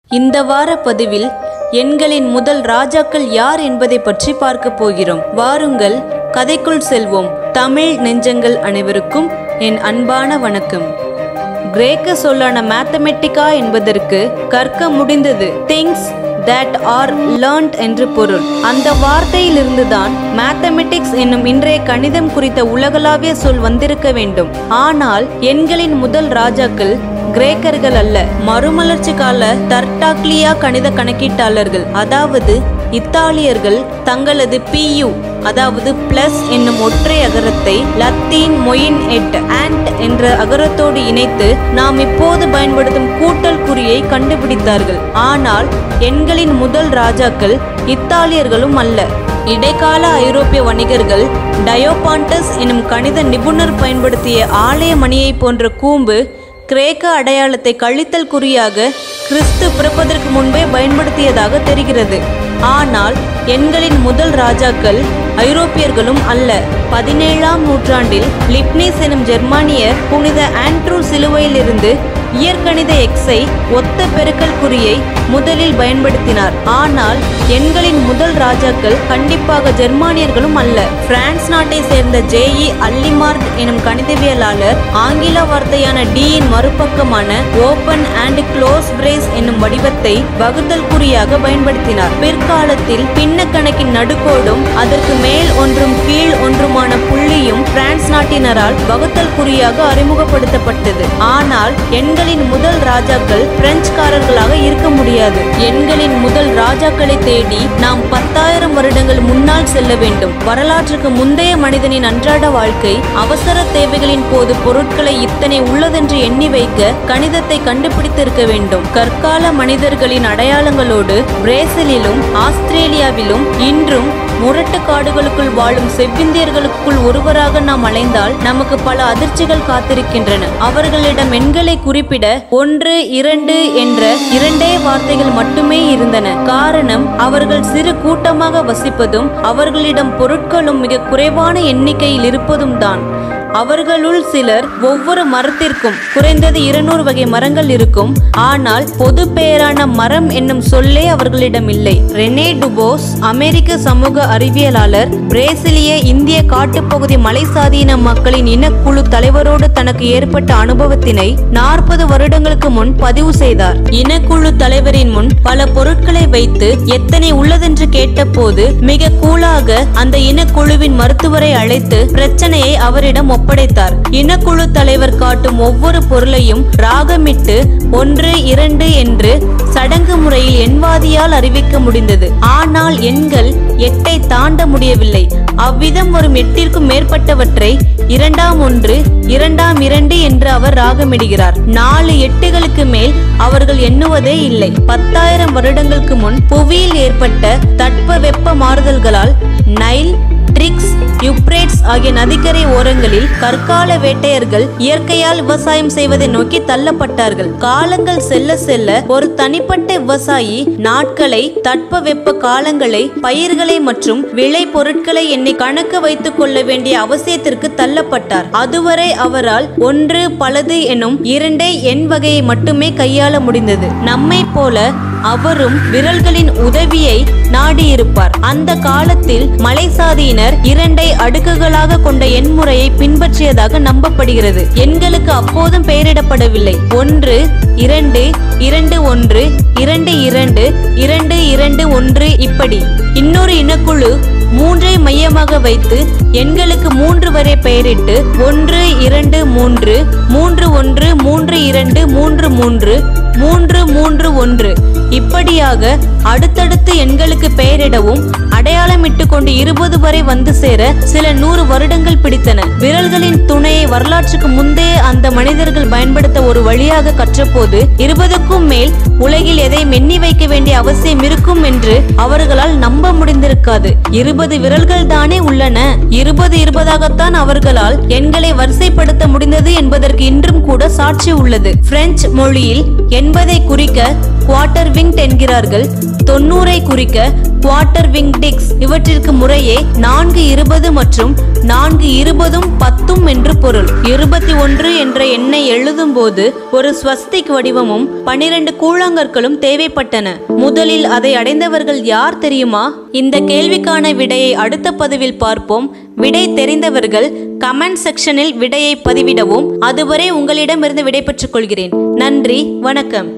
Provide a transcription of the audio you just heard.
இந்த வார பதிவில் எண்களின் முதல் ராஜாக்கள் யார் என்பதை பற்றி பார்க்க போகிறோம் வாருங்கள் கதைக்குள் செல்வோம் தமிழ் நெஞ்சங்கள் அனைவருக்கும் என் அன்பான வணக்கம் கிரேக்க சொல்லான மேத்தமெட்டிக்கா என்பதற்கு கற்க முடிந்தது திங்ஸ் that ஆர் learnt என்று பொருள் அந்த வார்த்தையிலிருந்துதான் மேத்தமெட்டிக்ஸ் என்னும் இன்றைய கணிதம் குறித்த உலகளாவிய சொல் வந்திருக்க வேண்டும் ஆனால் எண்களின் முதல் ராஜாக்கள் கிரேக்கர்கள் அல்ல மறுமலர்ச்சி கால தர்டாக்லியா கணித கணக்கீட்டாளர்கள் அதாவது இத்தாலியர்கள் தங்களது பியு அதாவது பிளஸ் என்னும் ஒற்றை அகரத்தை லத்தீன் மொயின் எட் ஆண்ட் என்ற அகரத்தோடு இணைத்து நாம் இப்போது பயன்படுத்தும் கூட்டல் குறியை கண்டுபிடித்தார்கள் ஆனால் எண்களின் முதல் ராஜாக்கள் இத்தாலியர்களும் அல்ல இடைக்கால ஐரோப்பிய வணிகர்கள் டயோபாண்டஸ் எனும் கணித நிபுணர் பயன்படுத்திய ஆலய மணியை போன்ற கூம்பு கிரேக்க அடையாளத்தை கழித்தல் குறியாக கிறிஸ்து பிறப்பதற்கு முன்பே பயன்படுத்தியதாக தெரிகிறது ஆனால் எண்களின் முதல் ராஜாக்கள் ஐரோப்பியர்களும் அல்ல பதினேழாம் நூற்றாண்டில் லிப்னிஸ் எனும் ஜெர்மானியர் புனித ஆண்ட்ரூ சிலுவையிலிருந்து இயற்கணித எக்ஸை ஒத்த பெருக்கல் குறியை முதலில் பயன்படுத்தினார் ஆனால் எண்களின் முதல் ராஜாக்கள் கண்டிப்பாக ஜெர்மானியர்களும் அல்ல பிரான்ஸ் நாட்டை சேர்ந்த ஜேஇ அல்லிமார்ட் எனும் கணிதவியலாளர் ஆங்கில வார்த்தையான டியின் மறுபக்கமான ஓபன் அண்ட் க்ளோஸ் பிரேஸ் என்னும் வடிவத்தை வகுத்தல் குறியாக பயன்படுத்தினார் பிற்காலத்தில் பின்ன கணக்கின் நடுக்கோடும் அதற்கு மேல் ஒன்றும் கீழ் ஒன்றுமான புள்ளியும் பிரான்ஸ் நாட்டினரால் வகுத்தல் குறியாக அறிமுகப்படுத்தப்பட்டது ஆனால் எண்களின் முதல் ராஜாக்கள் பிரெஞ்சுக்காரர்களாக இருக்க முடியாது எண்களின் முதல் ராஜாக்களை தேடி நாம் பத்தாயிரம் வருடங்கள் முன்னால் செல்ல வேண்டும் வரலாற்றுக்கு முந்தைய மனிதனின் அன்றாட வாழ்க்கை அவசர தேவைகளின் போது பொருட்களை இத்தனை உள்ளதென்று எண்ணி வைக்க கணிதத்தை கண்டுபிடித்திருக்க வேண்டும் கற்கால மனிதர்களின் அடையாளங்களோடு பிரேசிலிலும் ஆஸ்திரேலியாவிலும் இன்றும் முரட்டு காடுகளுக்குள் வாழும் செவ்விந்தியர்களுக்குள் ஒருவராக நாம் அலைந்தால் நமக்கு பல அதிர்ச்சிகள் காத்திருக்கின்றன அவர்களிடம் எண்களை குறிப்பிட ஒன்று இரண்டு என்ற இரண்டே வார்த்தைகள் மட்டுமே இருந்தன காரணம் அவர்கள் சிறு கூட்டமாக வசிப்பதும் அவர்களிடம் பொருட்களும் மிக குறைவான எண்ணிக்கையில் இருப்பதும் தான் அவர்களுள் சிலர் ஒவ்வொரு மரத்திற்கும் குறைந்தது இருநூறு வகை மரங்கள் இருக்கும் ஆனால் பொது பெயரான மரம் என்னும் சொல்லே அவர்களிடம் இல்லை ரெனே டுபோஸ் அமெரிக்க சமூக அறிவியலாளர் பிரேசிலிய இந்திய காட்டுப்பகுதி மலைசாதியின மக்களின் இனக்குழு தலைவரோடு தனக்கு ஏற்பட்ட அனுபவத்தினை நாற்பது வருடங்களுக்கு முன் பதிவு செய்தார் இனக்குழு தலைவரின் முன் பல பொருட்களை வைத்து எத்தனை உள்ளதென்று கேட்டபோது மிக கூலாக அந்த இனக்குழுவின் மருத்துவரை அழைத்து பிரச்சனையை அவரிடம் ஒப்படைத்தார் இனக்குழு தலைவர் காட்டும் ஒவ்வொரு பொருளையும் ராகமிட்டு ஒன்று இரண்டு என்று சடங்கு முறையில் எண்வாதியால் அறிவிக்க முடிந்தது ஆனால் எண்கள் எட்டை தாண்ட முடியவில்லை அவ்விதம் வரும் எட்டிற்கும் மேற்பட்டவற்றை இரண்டாம் ஒன்று இரண்டாம் இரண்டு என்று அவர் ராகமிடுகிறார் நாலு எட்டுகளுக்கு மேல் அவர்கள் எண்ணுவதே இல்லை பத்தாயிரம் வருடங்களுக்கு முன் புவியில் ஏற்பட்ட தட்பவெப்ப மாறுதல்களால் நைல் ட்ரிக்ஸ் யுப்ரேட்ஸ் ஆகிய நதிக்கரை ஓரங்களில் கற்கால வேட்டையர்கள் இயற்கையால் விவசாயம் செய்வதை நோக்கி தள்ளப்பட்டார்கள் காலங்கள் செல்ல செல்ல ஒரு தனிப்பட்ட விவசாயி நாட்களை தட்பவெப்ப காலங்களை பயிர்களை மற்றும் விளை பொருட்களை எண்ணி கணக்கு வைத்துக் கொள்ள வேண்டிய அவசியத்திற்கு தள்ளப்பட்டார் அதுவரை அவரால் ஒன்று பலது எனும் இரண்டே எண் வகையை மட்டுமே கையாள முடிந்தது நம்மை போல அவரும் விரல்களின் உதவியை நாடியிருப்பார் அந்த காலத்தில் மலைசாதியினர் இரண்டை அடுக்குகளாக கொண்ட எண்முறையை பின்பற்றியதாக நம்பப்படுகிறது எண்களுக்கு அப்போதும் பெயரிடப்படவில்லை ஒன்று இரண்டு இரண்டு ஒன்று இரண்டு இரண்டு இரண்டு இரண்டு ஒன்று இப்படி இன்னொரு இனக்குழு மூன்றை மையமாக வைத்து எண்களுக்கு மூன்று வரை பெயரிட்டு ஒன்று இரண்டு மூன்று மூன்று ஒன்று மூன்று இரண்டு மூன்று மூன்று மூன்று மூன்று ஒன்று இப்படியாக அடுத்தடுத்து எண்களுக்கு பெயரிடவும் அடையாளமிட்டு கொண்டு இருபது வரை வந்து சேர சில நூறு வருடங்கள் பிடித்தன விரல்களின் துணையை வரலாற்றுக்கு முந்தைய அந்த மனிதர்கள் பயன்படுத்த ஒரு வழியாக கற்றபோது இருபதுக்கும் மேல் உலகில் எதையும் எண்ணி வைக்க வேண்டிய அவசியம் இருக்கும் என்று அவர்களால் நம்ப முடிந்திருக்காது இருபது விரல்கள் தானே உள்ளன இருபது இருபதாகத்தான் அவர்களால் எண்களை வரிசைப்படுத்த முடிந்தது என்பதற்கு இன்றும் கூட சாட்சி உள்ளது பிரெஞ்சு மொழியில் எண்பதை குறிக்க குவார்ட்டர் விங்ட் என்கிறார்கள் தொண்ணூறை குறிக்க குவார்ட்டர் விங் டிக்ஸ் இவற்றிற்கு முறையே நான்கு இருபது மற்றும் நான்கு இருபதும் பத்தும் என்று பொருள் இருபத்தி ஒன்று என்ற எண்ணை எழுதும் போது ஒரு ஸ்வஸ்திக் வடிவமும் பனிரெண்டு கூழாங்கற்களும் தேவைப்பட்டன முதலில் அதை அடைந்தவர்கள் யார் தெரியுமா இந்த கேள்விக்கான விடையை அடுத்த பதிவில் பார்ப்போம் விடை தெரிந்தவர்கள் கமெண்ட் செக்ஷனில் விடையை பதிவிடவும் அதுவரை உங்களிடமிருந்து விடை பெற்றுக் கொள்கிறேன் நன்றி வணக்கம்